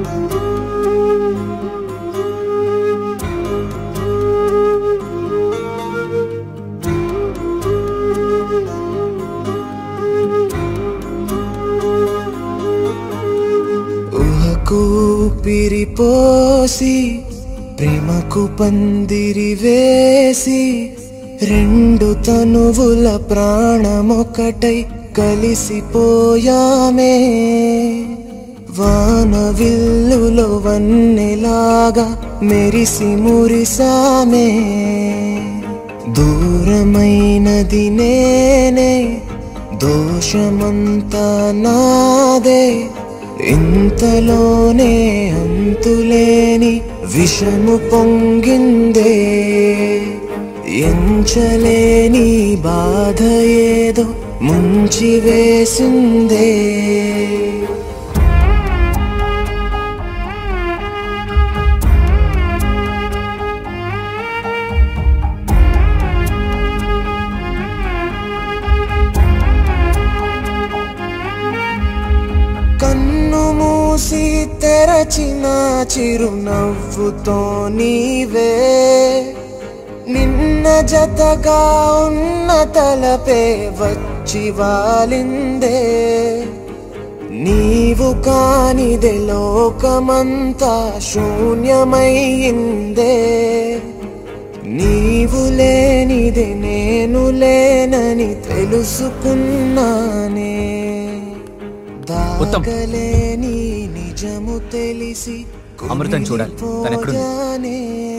ఊహకు పిరిపోసి ప్రేమకు పందిరి వేసి రెండు తనువుల ప్రాణమొకటై కలిసిపోయామే వాన విల్లులో వన్నెలాగా మెరిసి మురిసామే దూరమైనది నేనే దోషమంతా నాదే ఇంతలోనే అంతులేని విషము పొంగిందే ఎంచలేని బాధ ఏదో ముంచి వేసిందే కన్ను మూసి తెరచిన చిరునవ్వుతో నీవే నిన్న జతగా ఉన్న తలపే వచ్చి వాలిందే నీవు కానిదే లోకమంతా శూన్యమయ్యిందే నీవు లేనిది నేను లేనని తెలుసుకున్నానే ఉత్తమ్. దాగలేని నిజము తెలిసి అమృతం చూడాలి. తను ఎక్కడుంది? కుమిలిపోయానే.